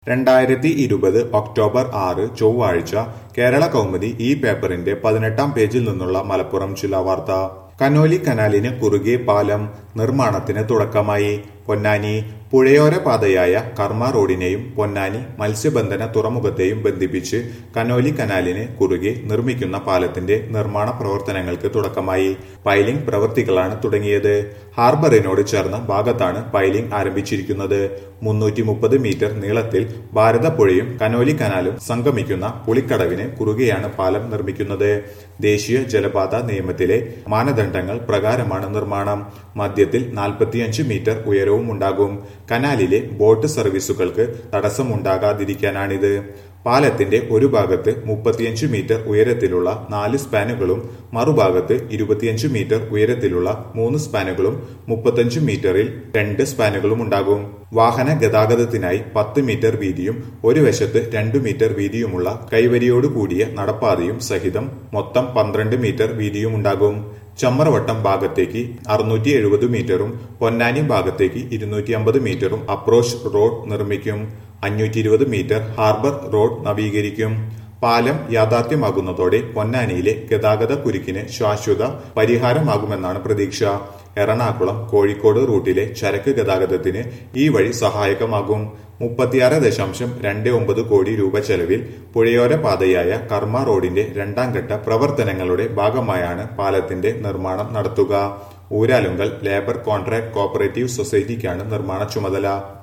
രണ്ടായിരത്തി ഇരുപത് ഒക്ടോബർ ആറ് ചൊവ്വാഴ്ച കേരള കൗമുദി ഈ പേപ്പറിന്റെ പതിനെട്ടാം പേജിൽ നിന്നുള്ള മലപ്പുറം ജില്ലാ വാർത്ത കനോലി കനാലിന് കുറുകെ പാലം നിർമ്മാണത്തിന് തുടക്കമായി പൊന്നാനി പുഴയോര പാതയായ കർമ്മ റോഡിനെയും പൊന്നാനി മത്സ്യബന്ധന തുറമുഖത്തെയും ബന്ധിപ്പിച്ച് കനോലി കനാലിന് കുറുകെ നിർമ്മിക്കുന്ന പാലത്തിന്റെ നിർമ്മാണ പ്രവർത്തനങ്ങൾക്ക് തുടക്കമായി പൈലിംഗ് പ്രവൃത്തികളാണ് തുടങ്ങിയത് ഹാർബറിനോട് ചേർന്ന ഭാഗത്താണ് പൈലിംഗ് ആരംഭിച്ചിരിക്കുന്നത് മുന്നൂറ്റി മുപ്പത് മീറ്റർ നീളത്തിൽ ഭാരതപ്പുഴയും കനോലി കനാലും സംഗമിക്കുന്ന പുളിക്കടവിന് കുറുകെയാണ് പാലം നിർമ്മിക്കുന്നത് ദേശീയ ജലപാത നിയമത്തിലെ മാനദണ്ഡങ്ങൾ പ്രകാരമാണ് നിർമ്മാണം മധ്യത്തിൽ നാൽപ്പത്തിയഞ്ച് മീറ്റർ ഉയരവും ഉണ്ടാകും കനാലിലെ ബോട്ട് സർവീസുകൾക്ക് തടസ്സമുണ്ടാകാതിരിക്കാനാണിത് പാലത്തിന്റെ ഒരു ഭാഗത്ത് മുപ്പത്തിയഞ്ച് മീറ്റർ ഉയരത്തിലുള്ള നാല് സ്പാനുകളും മറുഭാഗത്ത് ഇരുപത്തിയഞ്ച് മീറ്റർ ഉയരത്തിലുള്ള മൂന്ന് സ്പാനുകളും മുപ്പത്തഞ്ച് മീറ്ററിൽ രണ്ട് സ്പാനുകളും ഉണ്ടാകും വാഹന ഗതാഗതത്തിനായി പത്ത് മീറ്റർ വീതിയും ഒരു വശത്ത് രണ്ടു മീറ്റർ വീതിയുമുള്ള കൈവരിയോട് കൂടിയ നടപ്പാതയും സഹിതം മൊത്തം പന്ത്രണ്ട് മീറ്റർ വീതിയും ഉണ്ടാകും ചമ്മറവട്ടം ഭാഗത്തേക്ക് അറുന്നൂറ്റി എഴുപത് മീറ്ററും പൊന്നാനി ഭാഗത്തേക്ക് ഇരുന്നൂറ്റി അമ്പത് മീറ്ററും അപ്രോച്ച് റോഡ് നിർമ്മിക്കും അഞ്ഞൂറ്റി ഇരുപത് മീറ്റർ ഹാർബർ റോഡ് നവീകരിക്കും പാലം യാഥാർത്ഥ്യമാകുന്നതോടെ പൊന്നാനിയിലെ ഗതാഗത കുരുക്കിന് ശാശ്വത പരിഹാരമാകുമെന്നാണ് പ്രതീക്ഷ എറണാകുളം കോഴിക്കോട് റൂട്ടിലെ ചരക്ക് ഗതാഗതത്തിന് ഈ വഴി സഹായകമാകും മുപ്പത്തിയാറ് ദശാംശം രണ്ട് ഒമ്പത് കോടി രൂപ ചെലവിൽ പുഴയോര പാതയായ കർമ്മ റോഡിന്റെ രണ്ടാം ഘട്ട പ്രവർത്തനങ്ങളുടെ ഭാഗമായാണ് പാലത്തിന്റെ നിർമ്മാണം നടത്തുക ഊരാലുങ്കൽ ലേബർ കോൺട്രാക്ട് കോപ്പറേറ്റീവ് സൊസൈറ്റിക്കാണ് നിർമ്മാണ ചുമതല